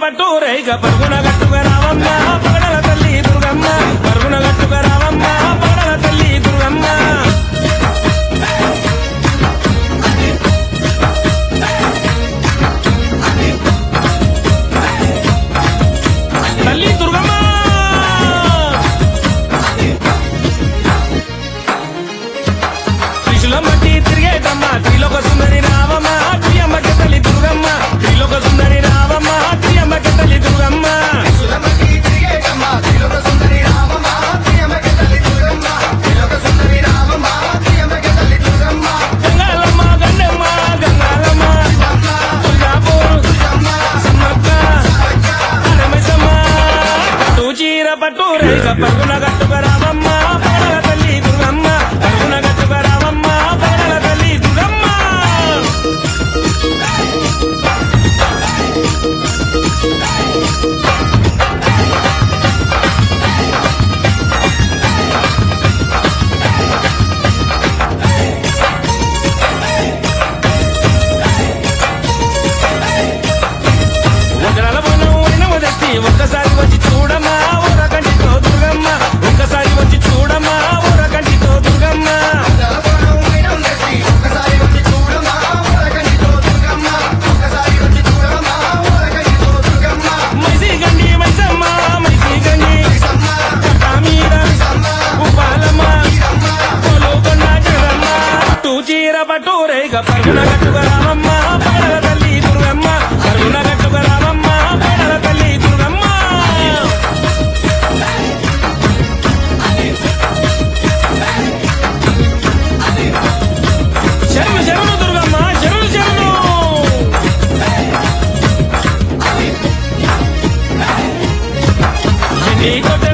పట్టు రేగ పరుగున గట్టుగా రావమ్మ పగడల తల్లి దుర్గమ్మ పరుగున గట్టుగా రావమ్మ పగడల తల్లి దుర్గమ్మ తల్లి దుర్గమ్మ త్రిశూల మట్టి తిరిగేటమ్మ త్రిలోక సుందరి రావమ్మ త్రియమ్మకి తల్లి దుర్గమ్మ త్రిలోక సుందరి రావమ్మ త్రియమ్మకి తల్లి దుర్గమ్మ సులమతి తిరిగేటమ్మ, త్రిలోక సుందరి రామమ్మ, ప్రియమగ తల్లి దుర్గమ్మ, త్రిలోక సుందరి రామమ్మ, ప్రియమగ తల్లి దుర్గమ్మ, గంగాలమ్మ గండమ్మ గంగాలమ్మ దుర్గాపూర్ సమ్మక్క అరమసమ్మ పట్టు చీర పట్టు రేఖ పరుగున గట్టుగా రావమ్మ పగడల తల్లి దుర్గమ్మ పరుగున గట్టుగా రావమ్మ పగడల తల్లి దుర్గమ్మ వజ్రాల బోనం వైనము తెచ్చి ఒక్కసారి వచ్చి చూడమ్మా ఊర కంటితో దుర్గమ్మ ఒక్కసారి వచ్చి చూడమ్మా ఊర కంటితో దుర్గమ్మ జలపొలం వైనం తెచ్చి, ఒక్కసారి వచ్చి చూడమ్మ, ఊరకంటితో దుర్గమ్మ, ఒక్కసారి వచ్చి చూడమ్మ, ఊరకంటితో దుర్గమ్మ, మైసి గండి మైసమ్మ మైసి గండి సమ్మ, కట్టా మీద సమ్మ, ఉపాలమ్మ సమ్మ, కొలుకొండ జగమ్మ పట్టు చీర పట్టు రేగ పరుగున గట్టుగా రావమ్మ పగడల తల్లి దుర్గమ్మ పరుగున గట్టుగా రావమ్మ పగడల తల్లి దుర్గమ్మ శరణు శరణు దుర్గమ్మ శరణు శరణు ఎన్ని కొట్ట